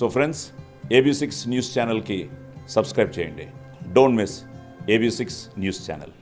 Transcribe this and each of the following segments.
so friends A B six news ఛానల్కి subscribe చేయండి don't miss A B six news channel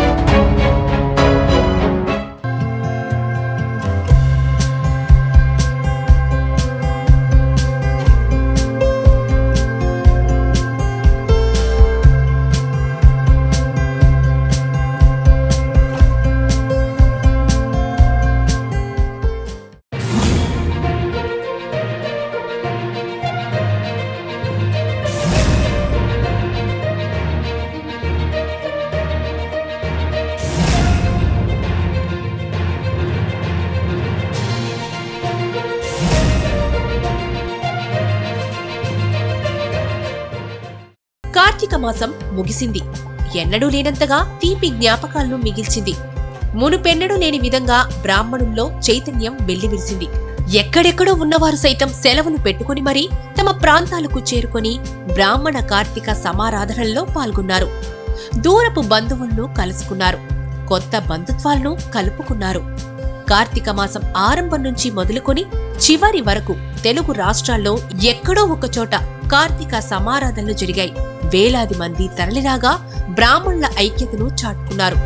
Karthika మాసం ముగిసింది ఎన్నడూ లేనంతగా తీపి జ్ఞాపకాలను మిగిల్చింది మునుపెన్నడూ లేని విధంగా బ్రాహ్మణుల్లో చైతన్యం వెల్లివిరిసింది ఎక్కడెక్కడో ఉన్నవారు సైతం సెలవులు పెట్టుకుని మరీ తమ ప్రాంతాలకు చేరుకొని బ్రాహ్మణ కార్తీక సమారాధనల్లో పాల్గొన్నారు దూరపు బంధువులను కలుసుకున్నారు కొత్త బంధుత్వాలను కలుపుకున్నారు కార్తీక మాసం ఆరంభం నుంచి మొదలుకొని చివరి వరకు తెలుగు రాష్ట్రాల్లో ఎక్కడో ఒక చోట కార్తీక సమారాధనలు జరిగాయి వేలాది మంది తరలిరాగా బ్రాహ్మణుల ఐక్యతను చాటుకున్నారు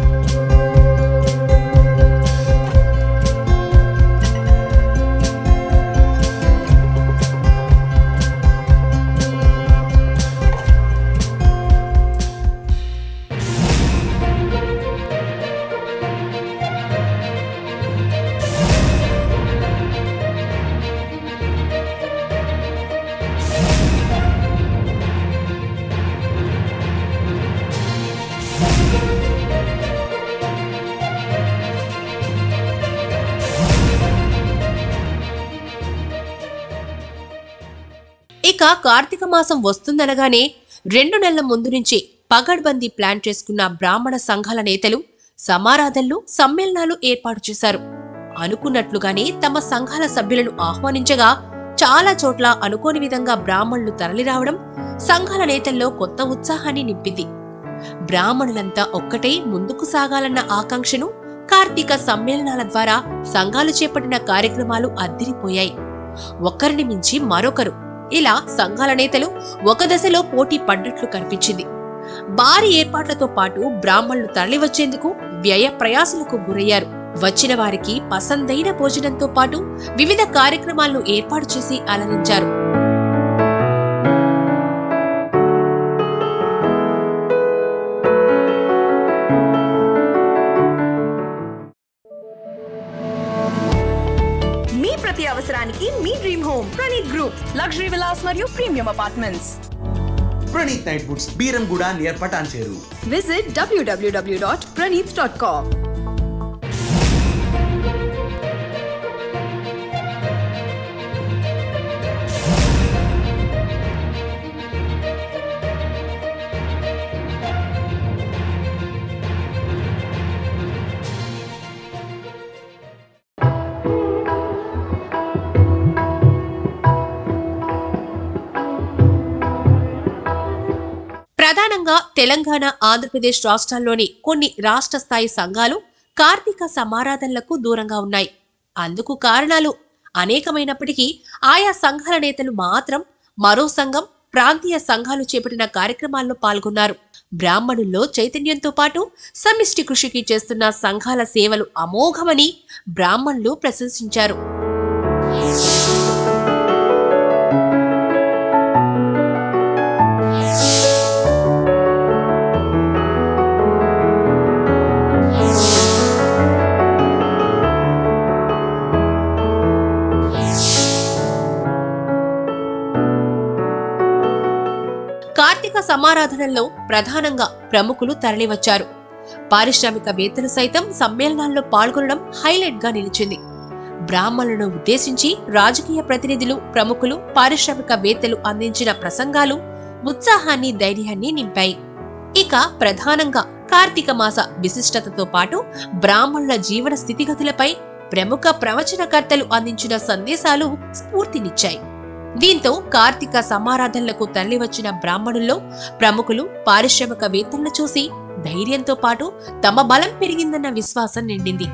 ఇక కార్తీక మాసం వస్తుందనగానే రెండు నెలల ముందు నుంచే పగడ్బందీ ప్లాన్ చేసుకున్న బ్రాహ్మణ సంఘాల నేతలు సమారాధనలు సమ్మేళనాలు ఏర్పాటు చేశారు అనుకున్నట్లుగానే తమ సంఘాల సభ్యులను ఆహ్వానించగా చాలా చోట్ల అనుకోని విధంగా బ్రాహ్మణులు తరలిరావడం సంఘాల నేతల్లో కొత్త ఉత్సాహాన్ని నింపింది బ్రాహ్మణులంతా ఒక్కటే ముందుకు సాగాలన్న ఆకాంక్షను కార్తీక సమ్మేళనాల ద్వారా సంఘాలు చేపట్టిన కార్యక్రమాలు అద్దిరిపోయాయి ఒకరిని మించి మరొకరు ఇలా సంఘాల నేతలు ఒక దశలో పోటీ పడ్డట్లు కనిపించింది భారీ ఏర్పాట్లతో పాటు బ్రాహ్మణులు తరలివచ్చేందుకు వ్యయ ప్రయాసలకు గురయ్యారు వచ్చిన వారికి పసందైన భోజనంతో పాటు వివిధ కార్యక్రమాలను ఏర్పాటు చేసి అలరించారు మీ ప్రతి అవసరానికి మీ dream home Praneeth group luxury Vilas మరియు premium apartments Praneeth night బుట్స్ Beeramguda near Patan చేరు విజిట్ డబ్ల్యూడబ్ల్యూడబ్ల్యూ డాట్ ప్రణీత్ డాట్ కామ్ ప్రధానంగా తెలంగాణ ఆంధ్రప్రదేశ్ రాష్ట్రాల్లోని కొన్ని రాష్ట్ర స్థాయి సంఘాలు కార్తీక సమారాధనలకు దూరంగా ఉన్నాయి అందుకు కారణాలు అనేకమైనప్పటికీ ఆయా సంఘాల నేతలు మాత్రం మరో సంఘం ప్రాంతీయ సంఘాలు చేపట్టిన కార్యక్రమాల్లో పాల్గొన్నారు బ్రాహ్మణుల్లో చైతన్యంతో పాటు సమిష్టి కృషికి చేస్తున్న సంఘాల సేవలు అమోఘమని బ్రాహ్మణులు ప్రశంసించారు కార్తీక సమారాధనల్లో ప్రధానంగా ప్రముఖులు తరలివచ్చారు పారిశ్రామికవేత్తలు సైతం సమ్మేళనాల్లో పాల్గొనడం హైలైట్ గా నిలిచింది బ్రాహ్మణులను ఉద్దేశించి రాజకీయ ప్రతినిధులు ప్రముఖులు పారిశ్రామికవేత్తలు అందించిన ప్రసంగాలు ఉత్సాహాన్ని ధైర్యాన్ని నింపాయి ఇక ప్రధానంగా కార్తీక మాస విశిష్టతతో పాటు బ్రాహ్మణుల జీవన స్థితిగతులపై ప్రముఖ ప్రవచనకర్తలు అందించిన సందేశాలు స్ఫూర్తినిచ్చాయి దీంతో కార్తీక సమారాధనలకు తరలివచ్చిన బ్రాహ్మణుల్లో ప్రముఖులు పారిశ్రామికవేత్తలను చూసి ధైర్యంతో పాటు తమ బలం పెరిగిందన్న విశ్వాసం నిండింది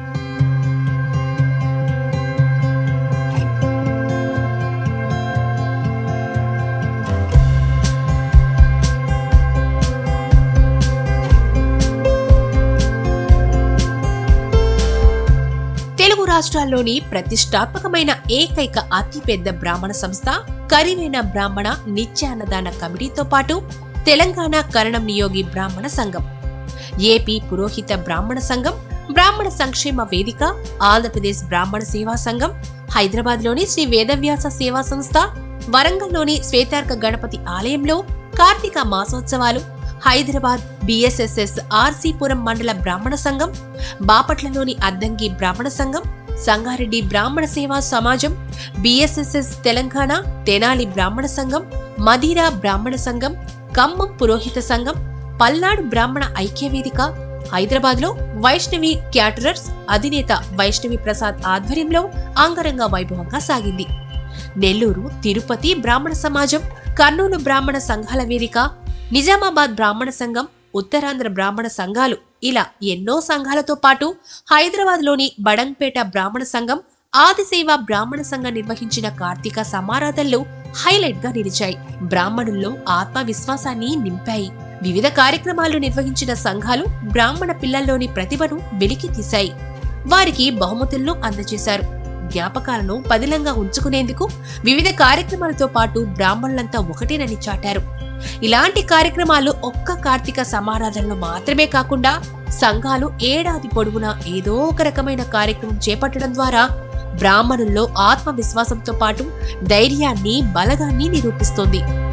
రాష్ట్రాల్లోని ప్రతిష్టాత్మకమైన ఏకైక అతిపెద్ద బ్రాహ్మణ సంస్థ కరివేన బ్రాహ్మణ నిత్యాన్నదాన కమిటీతో పాటు తెలంగాణ కరణం నియోగి బ్రాహ్మణ సంఘం ఏపీ పురోహిత బ్రాహ్మణ సంఘం బ్రాహ్మణ సంక్షేమ వేదిక ఆంధ్రప్రదేశ్ బ్రాహ్మణ సేవా సంఘం హైదరాబాద్లోని శ్రీ వేదవ్యాస సేవా సంస్థ వరంగల్లోని శ్వేతార్క గణపతి ఆలయంలో కార్తీక మాసోత్సవాలు హైదరాబాద్ బిఎస్ఎస్ఎస్ ఆర్సీపురం మండల బ్రాహ్మణ సంఘం బాపట్లలోని అద్దంకి బ్రాహ్మణ సంఘం సంగారెడ్డి బ్రాహ్మణ సేవా సమాజం బిఎస్ఎస్ఎస్ తెలంగాణ తెనాలి బ్రాహ్మణ సంఘం మదీరా బ్రాహ్మణ సంఘం ఖమ్మం పురోహిత సంఘం పల్నాడు బ్రాహ్మణ ఐక్యవేదిక హైదరాబాద్ లో వైష్ణవి క్యాటరర్స్ అధినేత వైష్ణవి ప్రసాద్ ఆధ్వర్యంలో అంగరంగ వైభవంగా సాగింది నెల్లూరు తిరుపతి బ్రాహ్మణ సమాజం కర్నూలు బ్రాహ్మణ సంఘాల వేదిక నిజామాబాద్ బ్రాహ్మణ సంఘం ఉత్తరాంధ్ర బ్రాహ్మణ సంఘాలు ఇలా ఎన్నో సంఘాలతో పాటు హైదరాబాద్లోని బడంగ్పేట బ్రాహ్మణ సంఘం ఆదిసేవ బ్రాహ్మణ సంఘం నిర్వహించిన కార్తీక సమారాధనలు హైలైట్ గా నిలిచాయి బ్రాహ్మణుల్లో ఆత్మవిశ్వాసాన్ని నింపాయి వివిధ కార్యక్రమాలు నిర్వహించిన సంఘాలు బ్రాహ్మణ పిల్లల్లోని ప్రతిభను వెలికి తీశాయి వారికి బహుమతులను అందజేశారు జ్ఞాపకాలను పదిలంగా ఉంచుకునేందుకు వివిధ కార్యక్రమాలతో పాటు బ్రాహ్మణులంతా ఒకటేనని చాటారు ఇలాంటి కార్యక్రమాలు ఒక్క కార్తీక సమారాధనలు మాత్రమే కాకుండా సంఘాలు ఏడాది పొడవునా ఏదో ఒక రకమైన కార్యక్రమం చేపట్టడం ద్వారా బ్రాహ్మణుల్లో ఆత్మవిశ్వాసంతో పాటు ధైర్యాన్ని బలగాన్ని నిరూపిస్తోంది